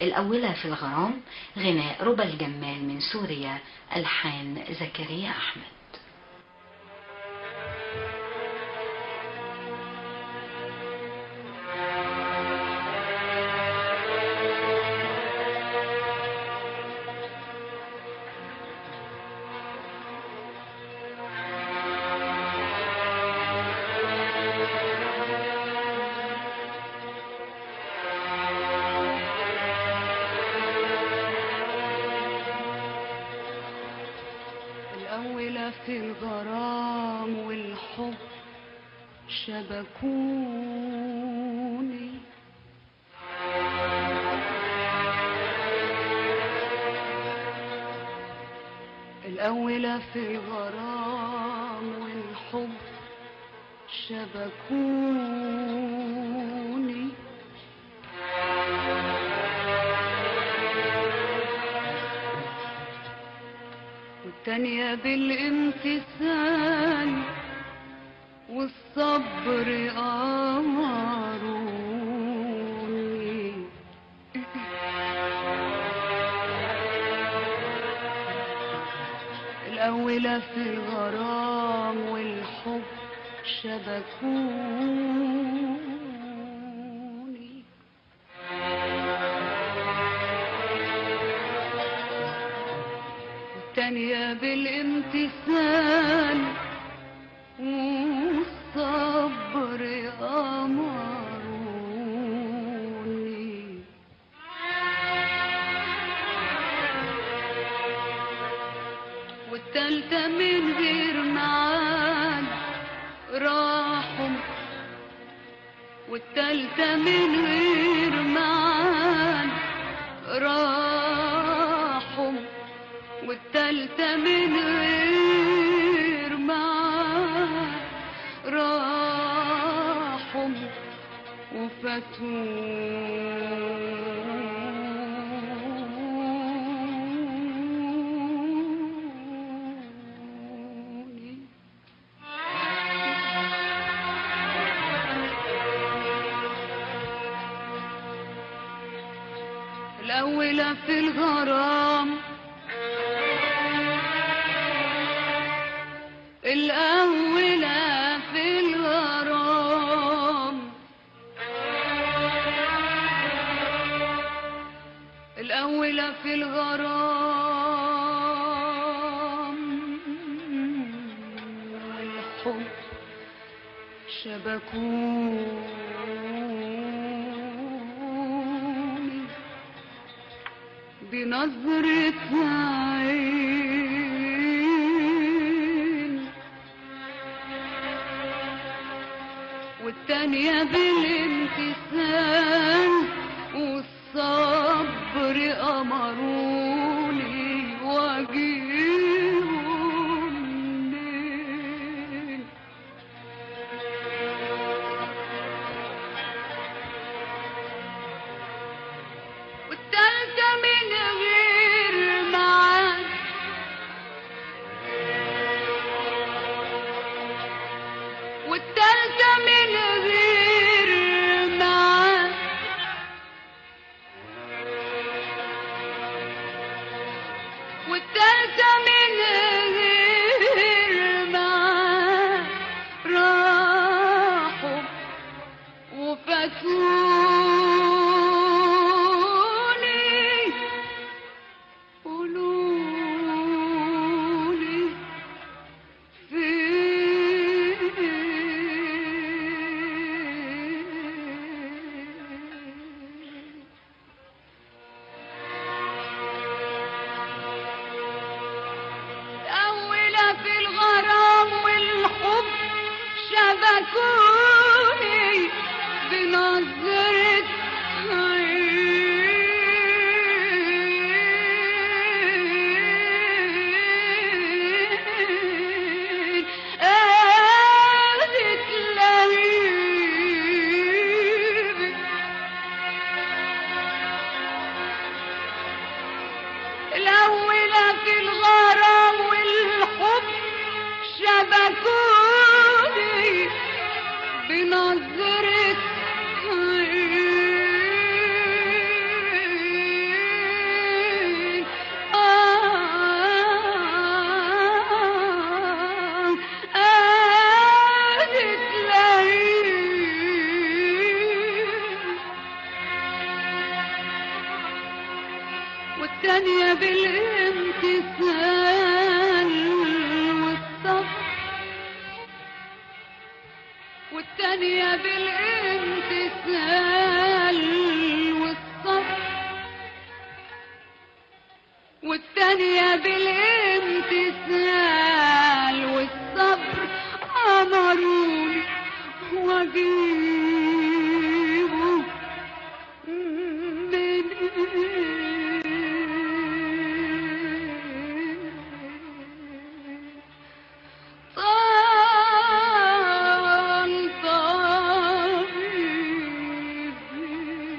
الأولى في الغرام غناء ربى الجمال من سوريا ألحان زكريا أحمد الأولى في الغرام والحب شبكوني الأولى في الغرام والحب شبكوني والتانية بالامتثال والصبر أمروني الأولى في الغرام والحب شبكوني التانية بالامتثال والصبر أمروني والتالتة من غير معاد راحوا والتالتة من غير معاد راحوا والتالتة من غير معاد راحوا وفتوني الأولى في الغرام الأولى في الغرام الأولى في الغرام والحب شبكوني بنظرة عين والتانية بالامتثال والصبر أمروني واجيهم منين والتالتة من غير معاد والتالتة من غير معاد والتالتة من غير معاد راحوا وفاتوني قولولي فين الأولى في الغرام والحب شبكوني بنظرة عين قالت لهيبي الأولى في الغرام والحب شبكوني بنظرة والتانية بالامتثال والصبر والتانية بالامتثال والصبر والتانية بالامتثال والصبر أمروني وأجيبه من طال طبيبي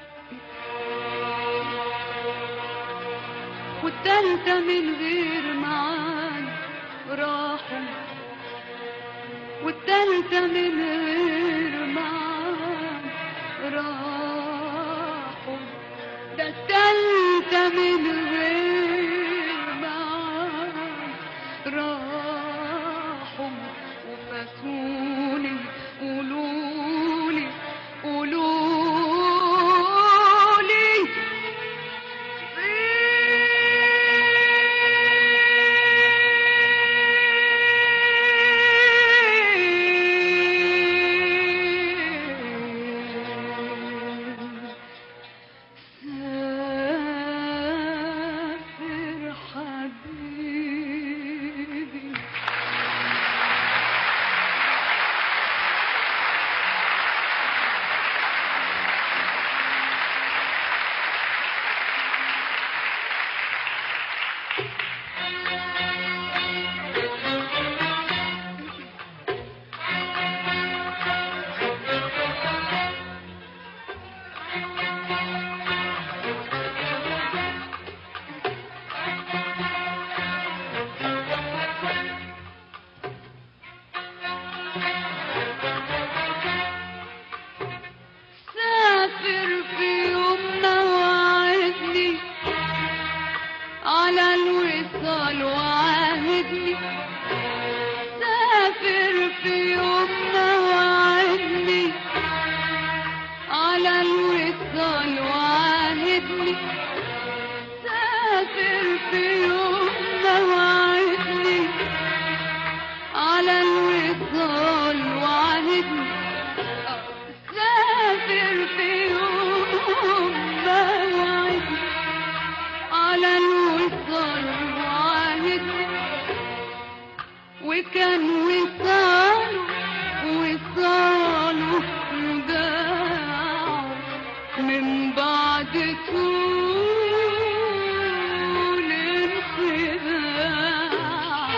والتالتة من غير معاد راحوا والتالتة من غير معاد راحوا ده التالتة من غير معاد راحوا وفاتوني قولولي قولولي سافر حبيبي سافر في يومنا وعدني على الوصال وعاهدني سافر في يومنا وعدني على الوصال وعاهدني سافر في يومنا وعدني على الوصال وعاهدني سافر في يوم موعد على الوصال وعاهدني وكان وصاله وصاله مباع من بعد طول الخداع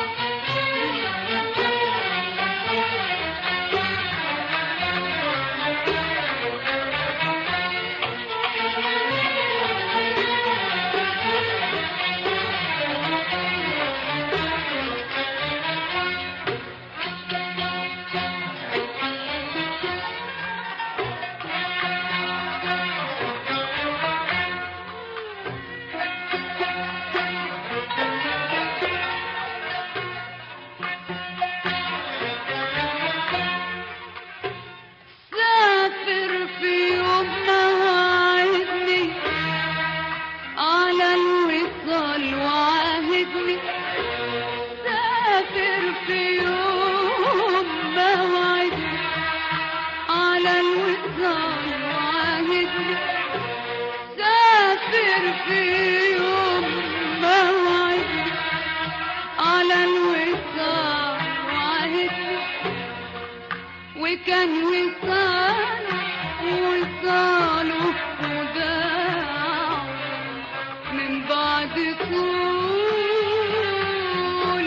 سافر في يوم موعدني على الوصال وعاهدني سافر في يوم موعدني على الوصال وعاهدني سافر في يوم موعدني على الوصال وعاهدني وكان وصاله وصاله وداع من بعد طول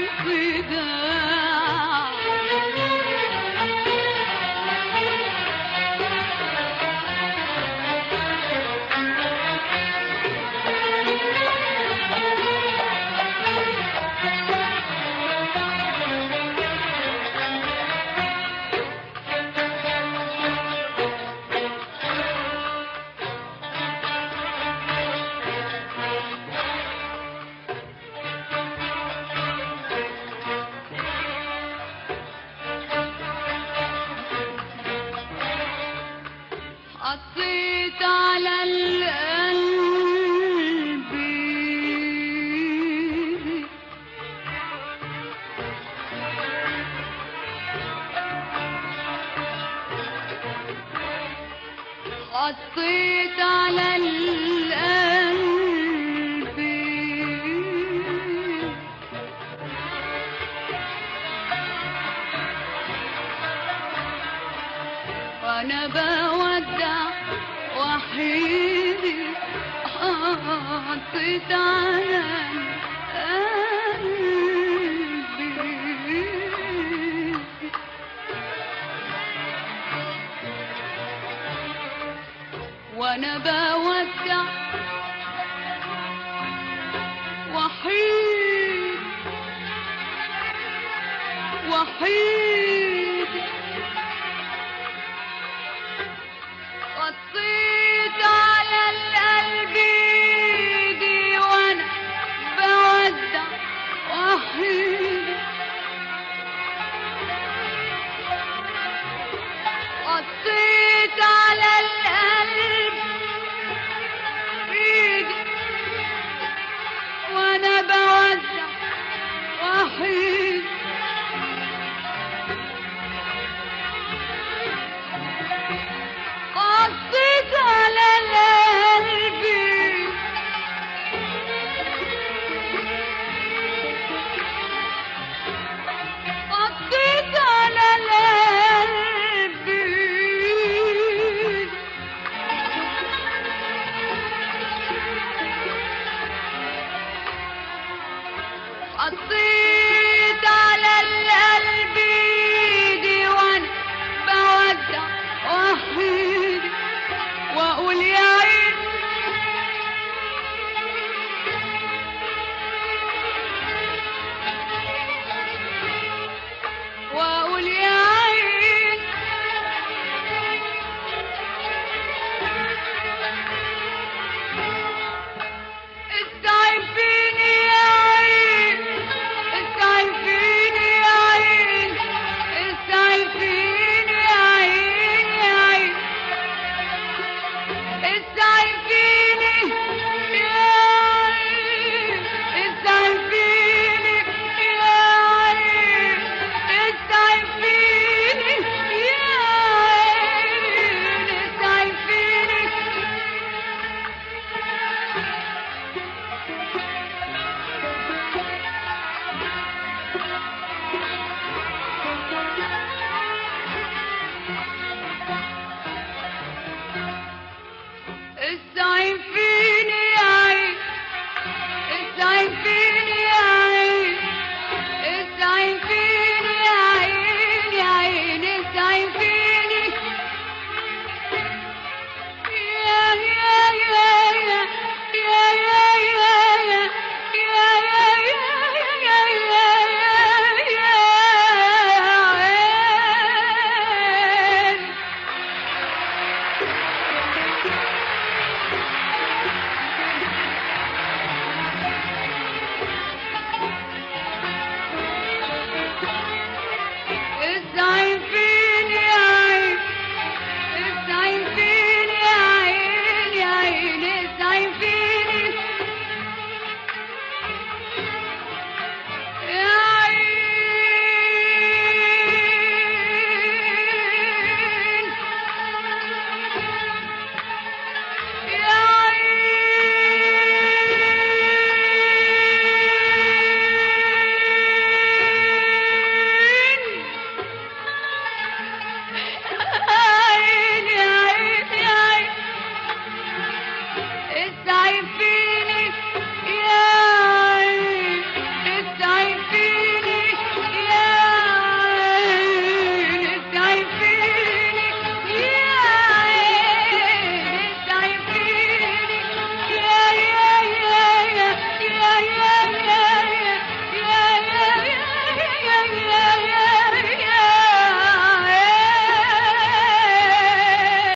الخداع قصيت على قلبي وانا بودع وحيد وحيد قصيت على القلب ايدي وانا بودع وحيد قصيت على القلب ايدي وانا بودع وحيد قصيت على القلب قصيت على القلب قصيت على القلب ايدي وانا بودع وحيد واقول يا عين واقول يا عين استعفيني يا عين استعفيني يا عين استعفيني يا عين يا عين استعفيني يا عين استعفيني يا عين استعفيني يا عين استعفيني استعفيني